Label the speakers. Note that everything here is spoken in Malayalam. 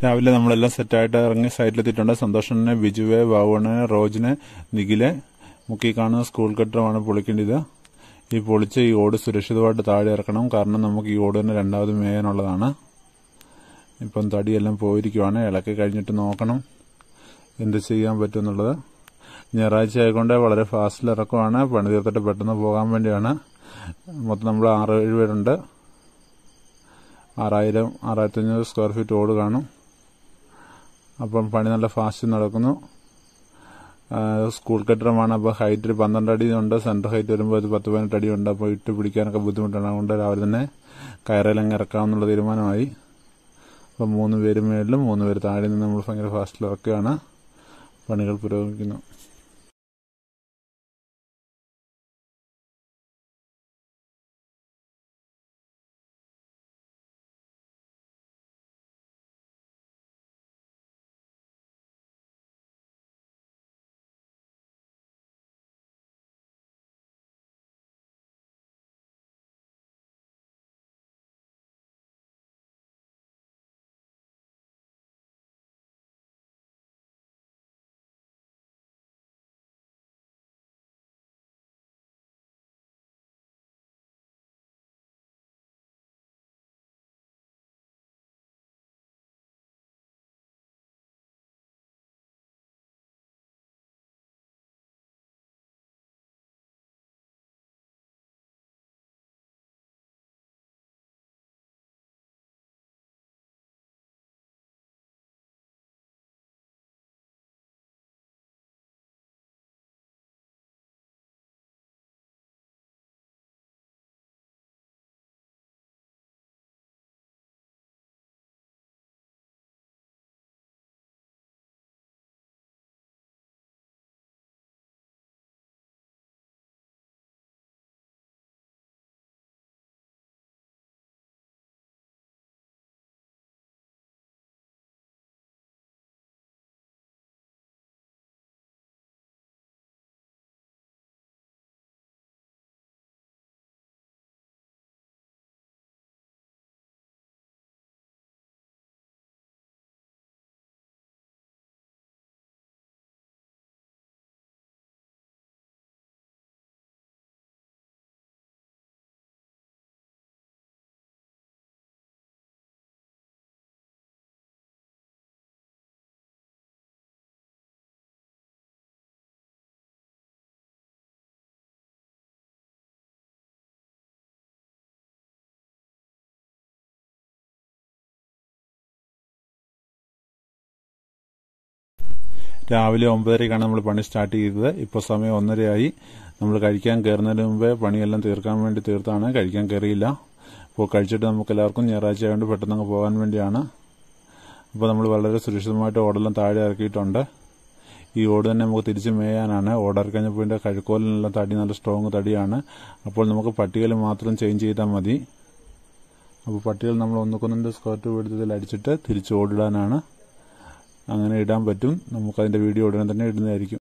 Speaker 1: രാവിലെ നമ്മളെല്ലാം സെറ്റായിട്ട് ഇറങ്ങി സൈറ്റിലെത്തിയിട്ടുണ്ട് സന്തോഷനെ ബിജുവെ ബാബുവണ്ണനെ റോജിനെ നിഖിലെ മുക്കി കാണുന്ന സ്കൂൾ കെട്ടിടമാണ് പൊളിക്കേണ്ടത് ഈ പൊളിച്ച് ഈ ഓട് സുരക്ഷിതമായിട്ട് താഴെ ഇറക്കണം കാരണം നമുക്ക് ഈ ഓട് തന്നെ രണ്ടാമത് മേയാനുള്ളതാണ് ഇപ്പം തടിയെല്ലാം പോയിരിക്കുവാണ് ഇളക്കി കഴിഞ്ഞിട്ട് നോക്കണം എന്ത് ചെയ്യാൻ പറ്റുമെന്നുള്ളത് ഞായറാഴ്ച ആയതുകൊണ്ട് വളരെ ഫാസ്റ്റിൽ ഇറക്കുവാണ് പണി തീർത്തിട്ട് പെട്ടെന്ന് പോകാൻ വേണ്ടിയാണ് മൊത്തം നമ്മൾ ആറ് ഏഴ് പേരുണ്ട് ആറായിരം ആറായിരത്തി അഞ്ഞൂറ് സ്ക്വയർ ഫീറ്റ് ഓട് കാണും അപ്പം പണി നല്ല ഫാസ്റ്റ് നടക്കുന്നു ആ, സ്കൂൾ കെട്ടിടമാണ് അപ്പോൾ ഹൈറ്റ് ഒരു പന്ത്രണ്ട് അടി ഉണ്ട് സെൻറ്റർ ഹൈറ്റ് വരുമ്പോൾ ഒരു പത്ത് പതിനെട്ട് അടി ഉണ്ട് അപ്പോൾ ഇട്ട് പിടിക്കാനൊക്കെ ബുദ്ധിമുട്ടാണ് അതുകൊണ്ട് രാവിലെ തന്നെ കയറേലങ്ങ് ഇറക്കാമെന്നുള്ള തീരുമാനമായി അപ്പം മൂന്ന് പേര് മേളിലും മൂന്ന് പേര് താഴെ നിന്ന് നമ്മൾ ഭയങ്കര ഫാസ്റ്റിൽ ഇറക്കുകയാണ് പണികൾ പുരോഗമിക്കുന്നു രാവിലെ ഒമ്പതരയ്ക്കാണ് നമ്മൾ പണി സ്റ്റാർട്ട് ചെയ്തത് ഇപ്പോൾ സമയം ഒന്നരയായി നമ്മൾ കഴിക്കാൻ കയറുന്നതിന് മുമ്പേ പണിയെല്ലാം തീർക്കാൻ വേണ്ടി തീർത്താണ് കഴിക്കാൻ കയറിയില്ല അപ്പോൾ കഴിച്ചിട്ട് നമുക്ക് എല്ലാവർക്കും ഞായറാഴ്ച ആയതുകൊണ്ട് പെട്ടെന്ന് അങ്ങ് പോകാൻ വേണ്ടിയാണ് അപ്പോൾ നമ്മൾ വളരെ സുരക്ഷിതമായിട്ട് ഓടെല്ലാം താഴെ ഇറക്കിയിട്ടുണ്ട് ഈ ഓട് തന്നെ നമുക്ക് തിരിച്ച് മേയാനാണ് ഓടിറക്കി കഴിഞ്ഞപ്പോൾ ഇതിൻ്റെ കഴുക്കോലിനെല്ലാം തടി നല്ല സ്ട്രോങ് തടിയാണ് അപ്പോൾ നമുക്ക് പട്ടികയിൽ മാത്രം ചേഞ്ച് ചെയ്താൽ മതി അപ്പോൾ പട്ടികൾ നമ്മൾ ഒന്നുകൊന്നിൻ്റെ സ്കോർട്ട് പിടുത്തത്തിൽ അടിച്ചിട്ട് തിരിച്ച് ഓടിടാനാണ് അങ്ങനെ ഇടാൻ പറ്റും നമുക്കതിൻ്റെ വീഡിയോ ഉടനെ തന്നെ ഇടുന്നതായിരിക്കും